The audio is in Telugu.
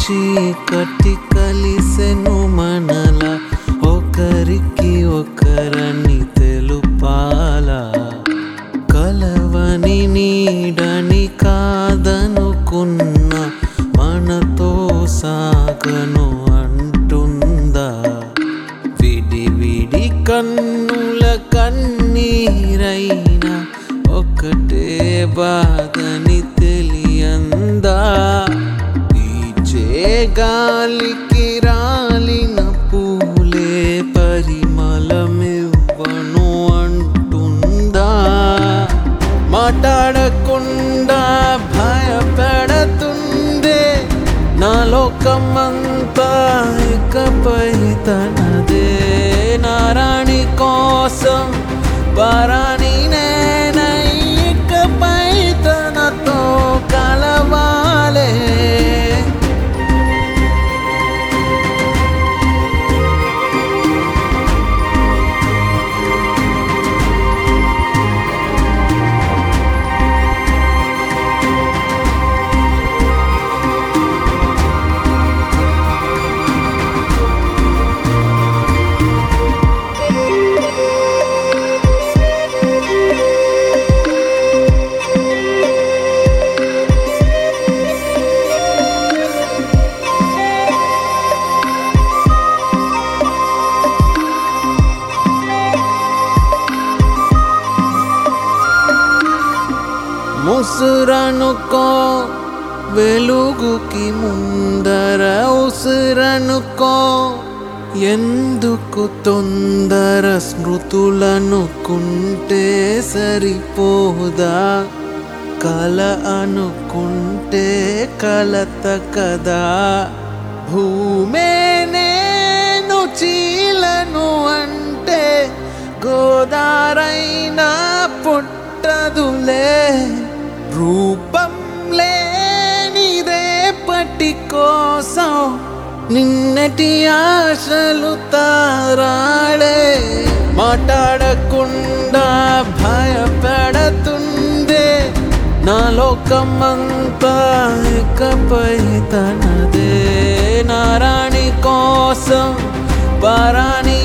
చీకటి కలిసెను మనల ఒకరికి ఒకరని తెలుపాలా కలవని నీడని కాదనుకున్న మనతో సాగను అంటుందా విడి విడి కన్నుల కన్నీరైనా ఒకటే బాధని తెలియందా ఈచే గాలికి రాలిన పూలే పరిమళమివ్వను అంటుందా మాట్లాడకుండా భయపెడుతుందే నా లోకమంతా ఇకపై తనదే నారాణి కోసం పరాని నేనై ఇకపై తనతో కలవాలే ముసురనుకో వెలుగుకి ముందర ఉసురనుకో ఎందుకు తొందర స్మృతులనుకుంటే సరిపోదా కల అనుకుంటే కలత కదా భూమే నేను చీలను అంటే గోదారైనా పుట్టదులే రూపం లేనిదే పట్టి కోసం నిన్నటి ఆశలు తారాడే మాట్లాడకుండా భయపెడుతుందే నా లోకమంతా ఇకపై తనదే నారాణి కోసం పరాని